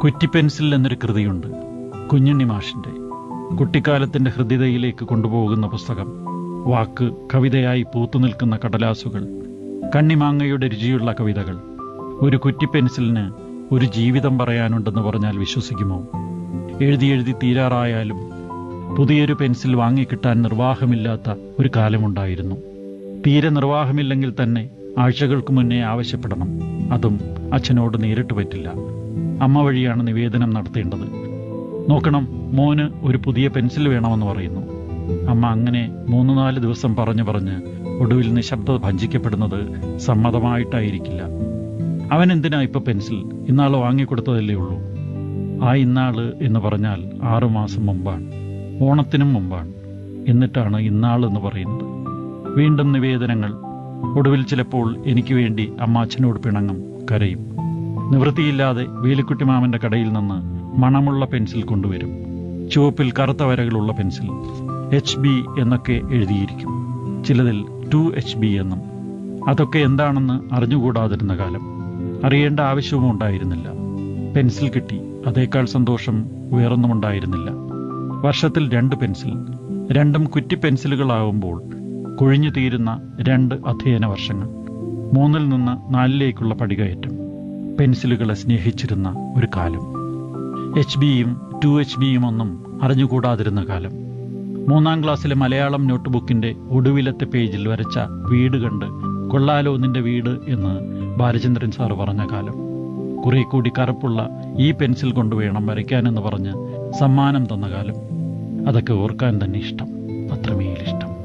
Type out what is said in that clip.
കുറ്റി പെൻസിൽ എന്നൊരു കൃതിയുണ്ട് കുഞ്ഞുണ്ണി മാഷിന്റെ കുട്ടിക്കാലത്തിന്റെ ഹൃദ്യതയിലേക്ക് കൊണ്ടുപോകുന്ന പുസ്തകം വാക്ക് കവിതയായി പൂത്തുനിൽക്കുന്ന കടലാസുകൾ കണ്ണിമാങ്ങയുടെ രുചിയുള്ള കവിതകൾ ഒരു കുറ്റി പെൻസിലിന് ഒരു ജീവിതം പറയാനുണ്ടെന്ന് പറഞ്ഞാൽ വിശ്വസിക്കുമോ എഴുതി എഴുതി തീരാറായാലും പുതിയൊരു പെൻസിൽ വാങ്ങിക്കിട്ടാൻ നിർവാഹമില്ലാത്ത ഒരു കാലമുണ്ടായിരുന്നു തീരെ നിർവാഹമില്ലെങ്കിൽ തന്നെ ആഴ്ചകൾക്ക് മുന്നേ ആവശ്യപ്പെടണം അതും അച്ഛനോട് നേരിട്ട് പറ്റില്ല അമ്മ വഴിയാണ് നിവേദനം നടത്തേണ്ടത് നോക്കണം മോന് ഒരു പുതിയ പെൻസിൽ വേണമെന്ന് പറയുന്നു അമ്മ അങ്ങനെ മൂന്ന് നാല് ദിവസം പറഞ്ഞു പറഞ്ഞ് ഒടുവിൽ നിശബ്ദത ഭഞ്ചിക്കപ്പെടുന്നത് സമ്മതമായിട്ടായിരിക്കില്ല അവൻ എന്തിനാ ഇപ്പൊ പെൻസിൽ ഇന്നാള് വാങ്ങിക്കൊടുത്തതല്ലേ ഉള്ളൂ ആ ഇന്നാള് എന്ന് പറഞ്ഞാൽ ആറുമാസം മുമ്പാണ് ഓണത്തിനും മുമ്പാണ് എന്നിട്ടാണ് ഇന്നാൾ എന്ന് പറയുന്നത് വീണ്ടും നിവേദനങ്ങൾ ഒടുവിൽ ചിലപ്പോൾ എനിക്ക് വേണ്ടി അമ്മ അച്ഛനോട് പിണങ്ങും കരയും നിവൃത്തിയില്ലാതെ വേലിക്കുട്ടി മാമന്റെ കടയിൽ നിന്ന് മണമുള്ള പെൻസിൽ കൊണ്ടുവരും ചുവപ്പിൽ കറുത്ത വരകളുള്ള പെൻസിൽ എച്ച് ബി എന്നൊക്കെ എഴുതിയിരിക്കും ചിലതിൽ ടു എച്ച് ബി എന്നും അതൊക്കെ എന്താണെന്ന് അറിഞ്ഞുകൂടാതിരുന്ന കാലം അറിയേണ്ട ആവശ്യവും ഉണ്ടായിരുന്നില്ല പെൻസിൽ കിട്ടി അതേക്കാൾ സന്തോഷം വേറൊന്നും ഉണ്ടായിരുന്നില്ല വർഷത്തിൽ രണ്ട് പെൻസിൽ രണ്ടും കുറ്റി പെൻസിലുകളാവുമ്പോൾ കൊഴിഞ്ഞു തീരുന്ന രണ്ട് അധ്യയന വർഷങ്ങൾ മൂന്നിൽ നിന്ന് നാലിലേക്കുള്ള പടികയറ്റം പെൻസിലുകളെ സ്നേഹിച്ചിരുന്ന ഒരു കാലം എച്ച് ബിയും ടു എച്ച് ബിയും ഒന്നും അറിഞ്ഞുകൂടാതിരുന്ന കാലം മൂന്നാം ക്ലാസ്സിലെ മലയാളം നോട്ട്ബുക്കിന്റെ ഒടുവിലത്തെ പേജിൽ വരച്ച വീട് കണ്ട് കൊള്ളാലോ നിന്റെ വീട് എന്ന് ബാലചന്ദ്രൻ സാർ പറഞ്ഞ കാലം കുറെ കൂടി കറുപ്പുള്ള ഈ പെൻസിൽ കൊണ്ട് വേണം വരയ്ക്കാനെന്ന് പറഞ്ഞ് സമ്മാനം തന്ന കാലം അതൊക്കെ ഓർക്കാൻ തന്നെ ഇഷ്ടം അത്രമേൽ ഇഷ്ടം